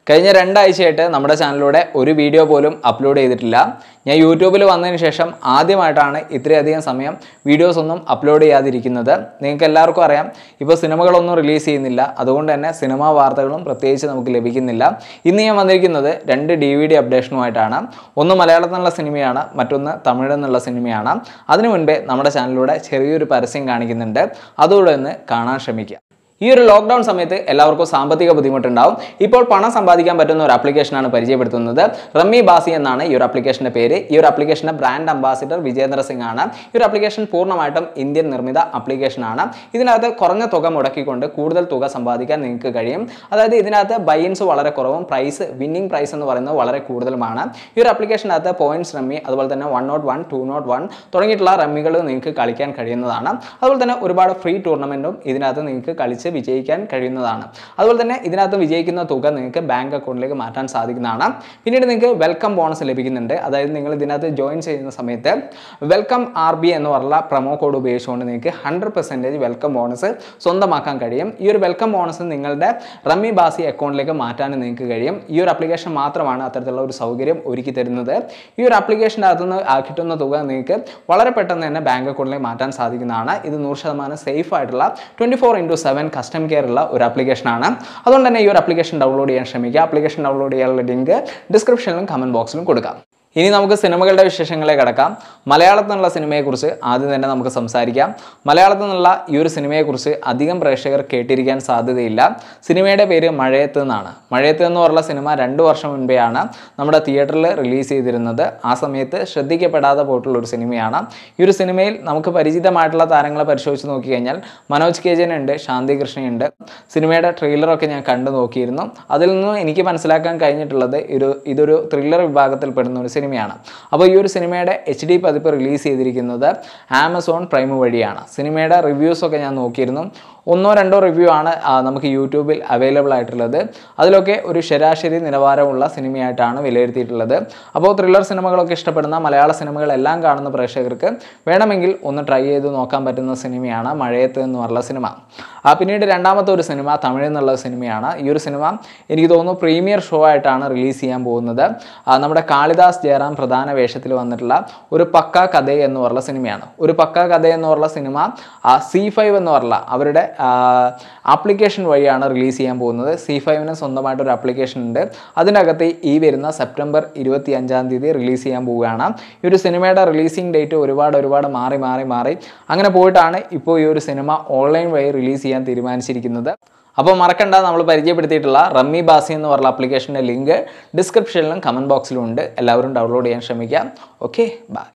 കഴിഞ്ഞ രണ്ടാഴ്ചയായിട്ട് നമ്മുടെ ചാനലിലൂടെ ഒരു വീഡിയോ പോലും അപ്ലോഡ് ചെയ്തിട്ടില്ല ഞാൻ യൂട്യൂബിൽ വന്നതിന് ശേഷം ആദ്യമായിട്ടാണ് ഇത്രയധികം സമയം വീഡിയോസ് ഒന്നും അപ്ലോഡ് ചെയ്യാതിരിക്കുന്നത് നിങ്ങൾക്ക് എല്ലാവർക്കും അറിയാം ഇപ്പോൾ സിനിമകളൊന്നും റിലീസ് ചെയ്യുന്നില്ല അതുകൊണ്ട് തന്നെ സിനിമാ വാർത്തകളും പ്രത്യേകിച്ച് നമുക്ക് ലഭിക്കുന്നില്ല ഇന്ന് ഞാൻ വന്നിരിക്കുന്നത് രണ്ട് ഡി വി ഡി അപ്ഡേഷനുമായിട്ടാണ് ഒന്ന് മലയാളത്തിൽ നിന്നുള്ള സിനിമയാണ് മറ്റൊന്ന് തമിഴിൽ നിന്നുള്ള സിനിമയാണ് അതിനു മുൻപേ നമ്മുടെ ചാനലിലൂടെ ചെറിയൊരു പരസ്യം കാണിക്കുന്നുണ്ട് അതുകൂടെ ഒന്ന് കാണാൻ ശ്രമിക്കുക ഈ ഒരു ലോക്ക്ഡൗൺ സമയത്ത് എല്ലാവർക്കും സാമ്പത്തിക ബുദ്ധിമുട്ടുണ്ടാവും ഇപ്പോൾ പണം സമ്പാദിക്കാൻ പറ്റുന്ന ഒരു ആപ്ലിക്കേഷനാണ് പരിചയപ്പെടുത്തുന്നത് റമ്മി ബാസി എന്നാണ് ഈ ഒരു ആപ്ലിക്കേഷന്റെ പേര് ഈ ഒരു ആപ്ലിക്കേഷന്റെ ബ്രാൻഡ് അംബാസിഡർ വിജേന്ദ്ര സിംഗ് ആണ് ഈ ഒരു ആപ്ലിക്കേഷൻ പൂർണ്ണമായിട്ടും ഇന്ത്യൻ നിർമ്മിത ആപ്ലിക്കേഷനാണ് ഇതിനകത്ത് കുറഞ്ഞ തുക മുടക്കിക്കൊണ്ട് കൂടുതൽ തുക സമ്പാദിക്കാൻ നിങ്ങൾക്ക് കഴിയും അതായത് ഇതിനകത്ത് ബൈൻസ് വളരെ കുറവും പ്രൈസ് വിന്നിംഗ് പ്രൈസ് എന്ന് പറയുന്നത് വളരെ കൂടുതലുമാണ് ഈ ഒരു ആപ്ലിക്കേഷനകത്ത് പോയിന്റ്സ് റമ്മി അതുപോലെ തന്നെ one not one two not one തുടങ്ങിയിട്ടുള്ള റമ്മികൾ നിങ്ങൾക്ക് കളിക്കാൻ കഴിയുന്നതാണ് അതുപോലെ തന്നെ ഒരുപാട് ഫ്രീ ടൂർണമെന്റും ഇതിനകത്ത് നിങ്ങൾക്ക് കളിച്ച് വിജയിക്കാൻ കഴിയുന്നതാണ് അതുപോലെ തന്നെ ഇതിനകത്ത് വിജയിക്കുന്ന തുക നിങ്ങൾക്ക് ബാങ്ക് അക്കൗണ്ടിലേക്ക് മാറ്റാൻ സാധിക്കുന്നതാണ് പിന്നീട് നിങ്ങൾക്ക് വെൽക്കം ബോണസ് ലഭിക്കുന്നുണ്ട് അതായത് നിങ്ങൾ ഇതിനകത്ത് ജോയിൻ ചെയ്യുന്ന സമയത്ത് വെൽക്കം ആർ ബി എന്ന് പറഞ്ഞ പ്രൊമോ കോഡ് ഉപയോഗിച്ചുകൊണ്ട് നിങ്ങൾക്ക് ഹൺഡ്രഡ് പെർസെൻറ്റേജ് വെൽക്കം ബോണസ് സ്വന്തമാക്കാൻ കഴിയും ഈ ഒരു വെൽക്കം ബോണസ് നിങ്ങളുടെ റമ്മി ബാസി അക്കൗണ്ടിലേക്ക് മാറ്റാനും നിങ്ങൾക്ക് കഴിയും ഈ ഒരു ആപ്ലിക്കേഷൻ മാത്രമാണ് അത്തരത്തിലുള്ള ഒരു സൗകര്യം ഒരുക്കി തരുന്നത് ഈ ഒരു ആപ്ലിക്കേഷൻ്റെ അകത്ത് നിന്ന് ആ കിട്ടുന്ന തുക നിങ്ങൾക്ക് വളരെ പെട്ടെന്ന് തന്നെ ബാങ്ക് അക്കൗണ്ടിലേക്ക് മാറ്റാൻ സാധിക്കുന്നതാണ് ഇത് നൂറ് ശതമാനം സേഫ് ആയിട്ടുള്ള twenty four into seven custom care ഉള്ള ഒരു ആപ്ലിക്കേഷനാണ് അതുകൊണ്ട് തന്നെ ഈ ഒരു ആപ്ലിക്കേഷൻ ഡൗൺലോഡ് ചെയ്യാൻ ശ്രമിക്കുക ആപ്ലിക്കേഷൻ ഡൗൺലോഡ് ചെയ്യാനുള്ള ലിങ്ക് ഡിസ്ക്രിപ്ഷനിലും കമൻറ്റ് ബോക്സിലും കൊടുക്കാം ഇനി നമുക്ക് സിനിമകളുടെ വിശേഷങ്ങളിലേക്ക് കടക്കാം മലയാളത്തിൽ നിന്നുള്ള സിനിമയെക്കുറിച്ച് ആദ്യം തന്നെ നമുക്ക് സംസാരിക്കാം മലയാളത്തിൽ നിന്നുള്ള ഈ ഒരു സിനിമയെക്കുറിച്ച് അധികം പ്രേക്ഷകർ കേട്ടിരിക്കാൻ സാധ്യതയില്ല സിനിമയുടെ പേര് മഴയത്ത് എന്നാണ് മഴയത്ത് എന്ന് പറഞ്ഞ സിനിമ രണ്ട് വർഷം മുൻപെയാണ് നമ്മുടെ തിയേറ്ററിൽ റിലീസ് ചെയ്തിരുന്നത് ആ സമയത്ത് ശ്രദ്ധിക്കപ്പെടാതെ പോയിട്ടുള്ള ഒരു സിനിമയാണ് ഈ ഒരു സിനിമയിൽ നമുക്ക് പരിചിതമായിട്ടുള്ള താരങ്ങളെ പരിശോധിച്ച് നോക്കിക്കഴിഞ്ഞാൽ മനോജ് കെ ജൻ ഉണ്ട് ശാന്തി കൃഷ്ണയുണ്ട് സിനിമയുടെ ട്രെയിലറൊക്കെ ഞാൻ കണ്ടു നോക്കിയിരുന്നു അതിൽ നിന്നും എനിക്ക് മനസ്സിലാക്കാൻ കഴിഞ്ഞിട്ടുള്ളത് ഒരു ഇതൊരു ത്രില്ലർ വിഭാഗത്തിൽ പെടുന്ന ഒരു സിനിമയാണ് അപ്പോൾ ഈ ഒരു സിനിമയുടെ എച്ച് ഡി പതിപ്പ് റിലീസ് ചെയ്തിരിക്കുന്നത് ആമസോൺ പ്രൈം വഴിയാണ് സിനിമയുടെ റിവ്യൂസൊക്കെ ഞാൻ നോക്കിയിരുന്നു ഒന്നോ രണ്ടോ റിവ്യൂ ആണ് ആ, നമുക്ക് യൂട്യൂബിൽ അവൈലബിൾ ആയിട്ടുള്ളത് അതിലൊക്കെ ഒരു ശരാശരി നിലവാരമുള്ള സിനിമയായിട്ടാണ് വിലയിരുത്തിയിട്ടുള്ളത് അപ്പോൾ ത്രില്ലർ സിനിമകളൊക്കെ ഇഷ്ടപ്പെടുന്ന മലയാള സിനിമകളെല്ലാം കാണുന്ന പ്രേക്ഷകർക്ക് വേണമെങ്കിൽ ഒന്ന് ട്രൈ ചെയ്ത് നോക്കാൻ പറ്റുന്ന സിനിമയാണ് മഴയത്ത് എന്ന് പറഞ്ഞ സിനിമ ആ പിന്നീട് രണ്ടാമത്തെ ഒരു സിനിമ തമിഴിൽ നിന്നുള്ള സിനിമയാണ് ഈ ഒരു സിനിമ എനിക്ക് തോന്നുന്നു പ്രീമിയർ ഷോ ആയിട്ടാണ് റിലീസ് ചെയ്യാൻ പോകുന്നത് ആ, നമ്മുടെ കാളിദാസ് ജയറാം പ്രധാന വേഷത്തിൽ വന്നിട്ടുള്ള ഒരു പക്ക കഥ എന്ന് പറഞ്ഞ സിനിമയാണ് ഒരു പക്ക കഥ എന്ന് പറഞ്ഞ സിനിമ സി ഫൈവ് എന്ന് പറഞ്ഞ അവരുടെ ആപ്ലിക്കേഷൻ വഴിയാണ് റിലീസ് ചെയ്യാൻ പോകുന്നത് സി ഫൈവിന് സ്വന്തമായിട്ട് ഒരു ആപ്ലിക്കേഷൻ ഉണ്ട് അതിനകത്ത് ഈ വരുന്ന സെപ്റ്റംബർ ഇരുപത്തി അഞ്ചാം തീയതി റിലീസ് ചെയ്യാൻ പോവുകയാണ് ഈ ഒരു സിനിമയുടെ റിലീസിംഗ് ഡേറ്റ് ഒരുപാട് ഒരുപാട് മാറി മാറി മാറി അങ്ങനെ പോയിട്ടാണ് ഇപ്പോൾ ഈ ഒരു സിനിമ ഓൺലൈൻ വഴി റിലീസ് ചെയ്യാൻ തീരുമാനിച്ചിരിക്കുന്നത് അപ്പോൾ മറക്കണ്ട നമ്മൾ പരിചയപ്പെടുത്തിയിട്ടുള്ള റമ്മി ബാസി എന്ന് പറഞ്ഞ ആപ്ലിക്കേഷൻ്റെ ലിങ്ക് ഡിസ്ക്രിപ്ഷനിലും കമൻറ്റ് ബോക്സിലും ഉണ്ട് എല്ലാവരും ഡൗൺലോഡ് ചെയ്യാൻ ശ്രമിക്കാം ഓക്കെ ബൈ